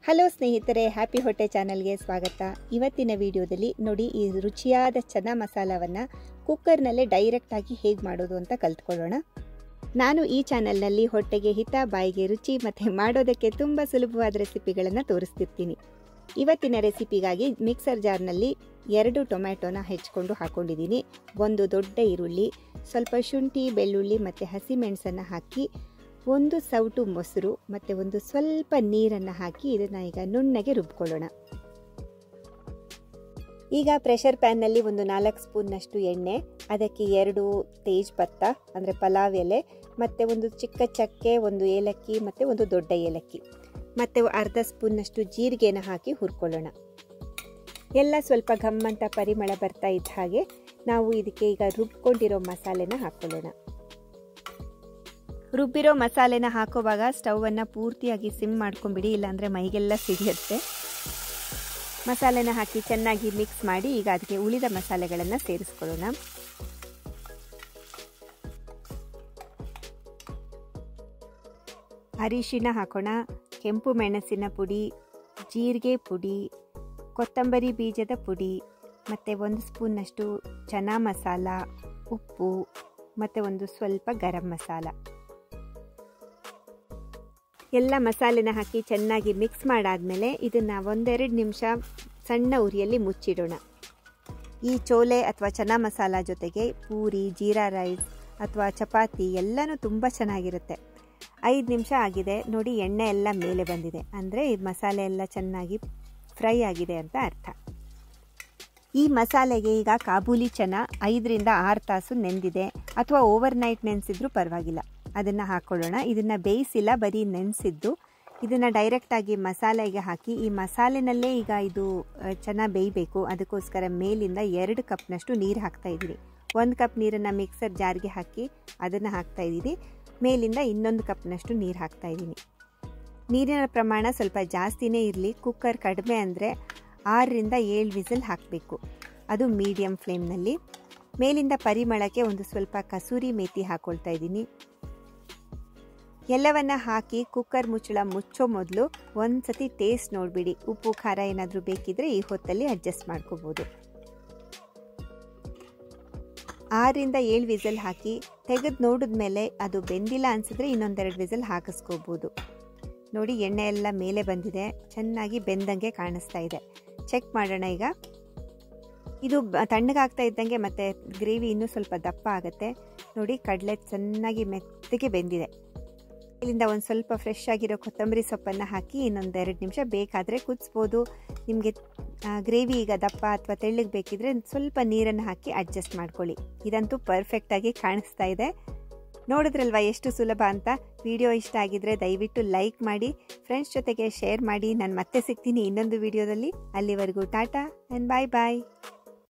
hello ಸ್ನೇಹಿತರೆ happy ಹೊಟ್ಟೆ ಚಾನಲ್ಗೆ ಸ್ವಾಗತ ಇವತ್ತಿನ ವಿಡಿಯೋದಲ್ಲಿ ನೋಡಿ ಈ ರುಚಿಯಾದ ಚನಾ ಮಸಾಲವನ್ನು ಕುಕ್ಕರ್ನಲ್ಲೇ ಡೈರೆಕ್ಟಾಗಿ ಹೇಗೆ ಮಾಡೋದು ಅಂತ ಕಲ್ತ್ಕೊಳ್ಳೋಣ ನಾನು ಈ ಚಾನಲ್ನಲ್ಲಿ ಹೊಟ್ಟೆಗೆ ಹಿತ ಬಾಯಿಗೆ ರುಚಿ ಮತ್ತು ಮಾಡೋದಕ್ಕೆ ತುಂಬ ಸುಲಭವಾದ ರೆಸಿಪಿಗಳನ್ನು ತೋರಿಸ್ತಿರ್ತೀನಿ ಇವತ್ತಿನ ರೆಸಿಪಿಗಾಗಿ ಮಿಕ್ಸರ್ ಜಾರ್ನಲ್ಲಿ ಎರಡು ಟೊಮ್ಯಾಟೊನ ಹೆಚ್ಕೊಂಡು ಹಾಕ್ಕೊಂಡಿದ್ದೀನಿ ಒಂದು ದೊಡ್ಡ ಈರುಳ್ಳಿ ಸ್ವಲ್ಪ ಶುಂಠಿ ಬೆಳ್ಳುಳ್ಳಿ ಮತ್ತು ಹಸಿಮೆಣಸನ್ನು ಹಾಕಿ ಒಂದು ಸೌಟು ಮೊಸರು ಮತ್ತು ಒಂದು ಸ್ವಲ್ಪ ನೀರನ್ನು ಹಾಕಿ ಇದನ್ನು ಈಗ ನುಣ್ಣಗೆ ರುಬ್ಕೊಳ್ಳೋಣ ಈಗ ಪ್ರೆಷರ್ ಪ್ಯಾನ್ನಲ್ಲಿ ಒಂದು ನಾಲ್ಕು ಸ್ಪೂನ್ನಷ್ಟು ಎಣ್ಣೆ ಅದಕ್ಕೆ ಎರಡು ತೇಜ್ ಪತ್ತ ಅಂದರೆ ಪಲಾವ್ ಎಲೆ ಮತ್ತು ಒಂದು ಚಿಕ್ಕ ಚಕ್ಕೆ ಒಂದು ಏಲಕ್ಕಿ ಮತ್ತು ಒಂದು ದೊಡ್ಡ ಏಲಕ್ಕಿ ಮತ್ತು ಅರ್ಧ ಸ್ಪೂನ್ನಷ್ಟು ಜೀರಿಗೆನ ಹಾಕಿ ಹುರ್ಕೊಳ್ಳೋಣ ಎಲ್ಲ ಸ್ವಲ್ಪ ಘಮ್ಮಂತ ಪರಿಮಳ ಬರ್ತಾ ಇದ್ದ ಹಾಗೆ ನಾವು ಇದಕ್ಕೆ ಈಗ ರುಬ್ಕೊಂಡಿರೋ ಮಸಾಲೆನ ಹಾಕ್ಕೊಳ್ಳೋಣ ರುಬ್ಬಿರೋ ಮಸಾಲೆನ ಹಾಕುವಾಗ ಸ್ಟವನ್ನು ಪೂರ್ತಿಯಾಗಿ ಸಿಮ್ ಮಾಡ್ಕೊಂಬಿಡಿ ಇಲ್ಲಾಂದರೆ ಮೈಗೆಲ್ಲ ಸಿಡಿಯುತ್ತೆ ಮಸಾಲೆನ ಹಾಕಿ ಚೆನ್ನಾಗಿ ಮಿಕ್ಸ್ ಮಾಡಿ ಈಗ ಅದಕ್ಕೆ ಉಳಿದ ಮಸಾಲೆಗಳನ್ನು ಸೇರಿಸ್ಕೊಳ್ಳೋಣ ಅರಿಶಿನ ಹಾಕೋಣ ಕೆಂಪು ಮೆಣಸಿನ ಪುಡಿ ಜೀರಿಗೆ ಪುಡಿ ಕೊತ್ತಂಬರಿ ಬೀಜದ ಪುಡಿ ಮತ್ತು ಒಂದು ಸ್ಪೂನ್ನಷ್ಟು ಚನಾ ಮಸಾಲ ಉಪ್ಪು ಮತ್ತು ಒಂದು ಸ್ವಲ್ಪ ಗರಂ ಮಸಾಲ ಎಲ್ಲ ಮಸಾಲೆನ ಹಾಕಿ ಚೆನ್ನಾಗಿ ಮಿಕ್ಸ್ ಮಾಡಾದಮೇಲೆ ಇದನ್ನು ಒಂದೆರಡು ನಿಮಿಷ ಸಣ್ಣ ಉರಿಯಲ್ಲಿ ಮುಚ್ಚಿಡೋಣ ಈ ಚೋಲೆ ಅಥವಾ ಚನಾ ಮಸಾಲ ಜೊತೆಗೆ ಪೂರಿ ಜೀರಾ ರೈಸ್ ಅಥವಾ ಚಪಾತಿ ಎಲ್ಲನೂ ತುಂಬ ಚೆನ್ನಾಗಿರುತ್ತೆ ಐದು ನಿಮಿಷ ಆಗಿದೆ ನೋಡಿ ಎಣ್ಣೆ ಎಲ್ಲ ಮೇಲೆ ಬಂದಿದೆ ಅಂದರೆ ಈ ಮಸಾಲೆ ಎಲ್ಲ ಚೆನ್ನಾಗಿ ಫ್ರೈ ಆಗಿದೆ ಅಂತ ಅರ್ಥ ಈ ಮಸಾಲೆಗೆ ಈಗ ಕಾಬೂಲಿ ಚನ ಐದರಿಂದ ಆರು ತಾಸು ನೆಂದಿದೆ ಅಥವಾ ಓವರ್ ನೈಟ್ ನೆನೆಸಿದ್ರೂ ಪರವಾಗಿಲ್ಲ ಅದನ್ನು ಹಾಕ್ಕೊಳ್ಳೋಣ ಇದನ್ನು ಬೇಯಿಸಿಲ್ಲ ಬರೀ ನೆನೆಸಿದ್ದು ಇದನ್ನು ಡೈರೆಕ್ಟಾಗಿ ಮಸಾಲೆಗೆ ಹಾಕಿ ಈ ಮಸಾಲೆನಲ್ಲೇ ಈಗ ಇದು ಚೆನ್ನಾಗಿ ಬೇಯಬೇಕು ಅದಕ್ಕೋಸ್ಕರ ಮೇಲಿಂದ ಎರಡು ಕಪ್ನಷ್ಟು ನೀರು ಹಾಕ್ತಾ ಇದ್ದೀನಿ ಒಂದು ಕಪ್ ನೀರನ್ನು ಮಿಕ್ಸರ್ ಜಾರ್ಗೆ ಹಾಕಿ ಅದನ್ನು ಹಾಕ್ತಾ ಇದ್ದೀನಿ ಮೇಲಿಂದ ಇನ್ನೊಂದು ಕಪ್ನಷ್ಟು ನೀರು ಹಾಕ್ತಾ ಇದ್ದೀನಿ ನೀರಿನ ಪ್ರಮಾಣ ಸ್ವಲ್ಪ ಜಾಸ್ತಿನೇ ಇರಲಿ ಕುಕ್ಕರ್ ಕಡಿಮೆ ಅಂದರೆ ಆರರಿಂದ ಏಳು ವಿಸಿಲ್ ಹಾಕಬೇಕು ಅದು ಮೀಡಿಯಮ್ ಫ್ಲೇಮ್ನಲ್ಲಿ ಮೇಲಿಂದ ಪರಿಮಳಕ್ಕೆ ಒಂದು ಸ್ವಲ್ಪ ಕಸೂರಿ ಮೇಥಿ ಹಾಕ್ಕೊಳ್ತಾ ಇದ್ದೀನಿ ಎಲ್ಲವನ್ನ ಹಾಕಿ ಕುಕ್ಕರ್ ಮುಚ್ಚಳ ಮುಚ್ಚೋ ಮೊದಲು ಒಂದು ಸತಿ ಟೇಸ್ಟ್ ನೋಡಿಬಿಡಿ ಉಪ್ಪು ಖಾರ ಏನಾದರೂ ಬೇಕಿದ್ರೆ ಈ ಹೊತ್ತಲ್ಲಿ ಅಡ್ಜಸ್ಟ್ ಮಾಡ್ಕೋಬೋದು ಆರರಿಂದ ಏಳು ವಿಸಲ್ ಹಾಕಿ ತೆಗೆದು ನೋಡಿದ್ಮೇಲೆ ಅದು ಬೆಂದಿಲ್ಲ ಅನಿಸಿದ್ರೆ ಇನ್ನೊಂದೆರಡು ವಿಸಲ್ ಹಾಕಿಸ್ಕೋಬೋದು ನೋಡಿ ಎಣ್ಣೆ ಎಲ್ಲ ಮೇಲೆ ಬಂದಿದೆ ಚೆನ್ನಾಗಿ ಬೆಂದಂಗೆ ಕಾಣಿಸ್ತಾ ಇದೆ ಚೆಕ್ ಮಾಡೋಣ ಈಗ ಇದು ತಣ್ಣಗಾಗ್ತಾ ಇದ್ದಂಗೆ ಮತ್ತು ಗ್ರೇವಿ ಇನ್ನೂ ಸ್ವಲ್ಪ ದಪ್ಪ ಆಗುತ್ತೆ ನೋಡಿ ಕಡಲೆ ಚೆನ್ನಾಗಿ ಮೆತ್ತಗೆ ಬೆಂದಿದೆ ಇಲ್ಲಿಂದ ಒಂದು ಸ್ವಲ್ಪ ಫ್ರೆಶ್ ಆಗಿರೋ ಕೊತ್ತಂಬರಿ ಸೊಪ್ಪನ್ನು ಹಾಕಿ ಇನ್ನೊಂದು ಎರಡು ನಿಮಿಷ ಬೇಕಾದರೆ ಕುದಿಸ್ಬೋದು ನಿಮಗೆ ಗ್ರೇವಿ ಈಗ ದಪ್ಪ ಅಥವಾ ತೆಳ್ಳಗೆ ಬೇಕಿದ್ರೆ ಸ್ವಲ್ಪ ನೀರನ್ನು ಹಾಕಿ ಅಡ್ಜಸ್ಟ್ ಮಾಡ್ಕೊಳ್ಳಿ ಇದಂತೂ ಪರ್ಫೆಕ್ಟಾಗಿ ಕಾಣಿಸ್ತಾ ಇದೆ ನೋಡಿದ್ರಲ್ವ ಎಷ್ಟು ಸುಲಭ ಅಂತ ವಿಡಿಯೋ ಇಷ್ಟ ಆಗಿದ್ರೆ ದಯವಿಟ್ಟು ಲೈಕ್ ಮಾಡಿ ಫ್ರೆಂಡ್ಸ್ ಜೊತೆಗೆ ಶೇರ್ ಮಾಡಿ ನಾನು ಮತ್ತೆ ಸಿಗ್ತೀನಿ ಇನ್ನೊಂದು ವಿಡಿಯೋದಲ್ಲಿ ಅಲ್ಲಿವರೆಗೂ ಟಾಟಾ ಆ್ಯಂಡ್ ಬಾಯ್ ಬಾಯ್